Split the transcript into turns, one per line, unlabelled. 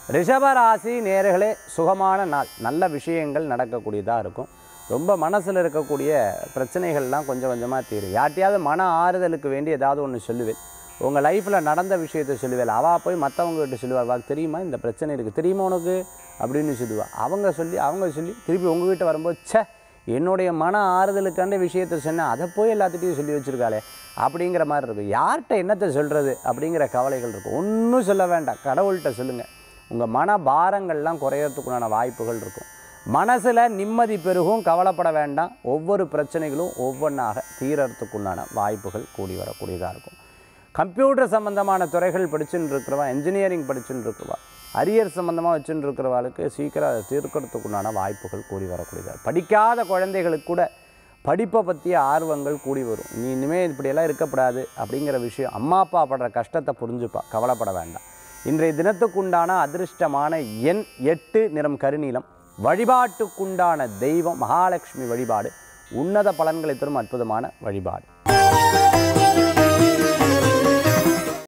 ரிஷபராசி நேர்களே சுகமான நாள் நல்ல விஷயங்கள் நடக்கக்கூடியதாக இருக்கும் ரொம்ப மனசில் இருக்கக்கூடிய பிரச்சனைகள்லாம் கொஞ்சம் கொஞ்சமாக தீரும் யார்ட்டையாவது மன ஆறுதலுக்கு வேண்டி ஏதாவது ஒன்று சொல்லுவேன் உங்கள் லைஃப்பில் நடந்த விஷயத்தை சொல்லுவேன் அவள் போய் மற்றவங்ககிட்ட சொல்லுவாள் வாக்கு தெரியுமா இந்த பிரச்சனை இருக்குது தெரியுமா உனக்கு அப்படின்னு சொல்லுவா அவங்க சொல்லி அவங்க சொல்லி திருப்பி உங்ககிட்ட வரும்போது ச்சே என்னுடைய மன ஆறுதலுக்காண்ட விஷயத்தை சொன்னேன் அதை போய் எல்லாத்துட்டையும் சொல்லி வச்சுருக்காளே அப்படிங்கிற மாதிரி இருக்கும் யார்கிட்ட என்னத்தை சொல்கிறது அப்படிங்கிற கவலைகள் இருக்கும் ஒன்றும் சொல்ல வேண்டாம் கடவுள்கிட்ட சொல்லுங்கள் உங்கள் மன பாரங்கள்லாம் குறையறதுக்குண்டான வாய்ப்புகள் இருக்கும் மனசில் நிம்மதி பெருகும் கவலைப்பட வேண்டாம் ஒவ்வொரு பிரச்சனைகளும் ஒவ்வொன்றாக தீரறதுக்குண்டான வாய்ப்புகள் கூடி வரக்கூடியதாக இருக்கும் கம்ப்யூட்டர் சம்மந்தமான துறைகள் படிச்சுன்னு இருக்கிறவா இன்ஜினியரிங் படிச்சுன்னு இருக்கிறவா அரியர் சம்மந்தமாக வச்சுன்னு இருக்கிறவாளுக்கு சீக்கிரம் அதை தீர்க்கறதுக்குண்டான வாய்ப்புகள் கூடி வரக்கூடியதாக படிக்காத குழந்தைகளுக்கு கூட படிப்பை பற்றிய ஆர்வங்கள் கூடி வரும் நீ இனிமேல் இப்படியெல்லாம் இருக்கக்கூடாது அப்படிங்கிற விஷயம் அம்மா அப்பா படுற கஷ்டத்தை புரிஞ்சுப்பா கவலைப்பட வேண்டாம் இன்றைய தினத்துக்குண்டான அதிர்ஷ்டமான எண் எட்டு நிறம் கருநீலம் வழிபாட்டுக்குண்டான தெய்வம் மகாலட்சுமி வழிபாடு உன்னத பலன்களை தரும் அற்புதமான வழிபாடு